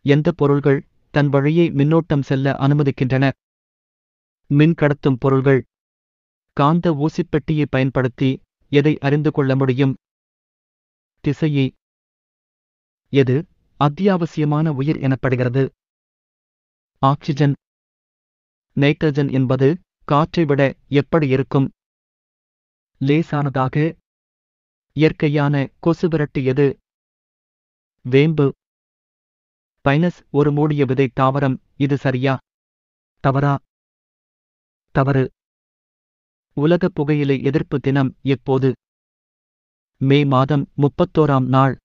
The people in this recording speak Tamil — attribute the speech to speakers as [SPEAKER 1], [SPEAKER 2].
[SPEAKER 1] எந்த பொருள்கள் தன் வழியே மின்னோட்டம் செல்ல அனுமதிக்கின்றன மின் கடத்தும் பொருள்கள் காந்த ஊசிப்பெட்டியை பயன்படுத்தி எதை அறிந்து கொள்ள முடியும் திசையை எது அத்தியாவசியமான உயிர் எனப்படுகிறது ஆக்சிஜன் நைட்ரஜன் என்பது காற்றை விட எப்படி இருக்கும் லேசானதாக இயற்கையான கொசுவிரட்டு எது வேம்பு பைனஸ் ஒரு மூடிய விதை தாவரம் இது சரியா தவறா தவறு உலக புகையிலை எதிர்ப்பு தினம் எப்போது மே மாதம் முப்பத்தோராம் நாள்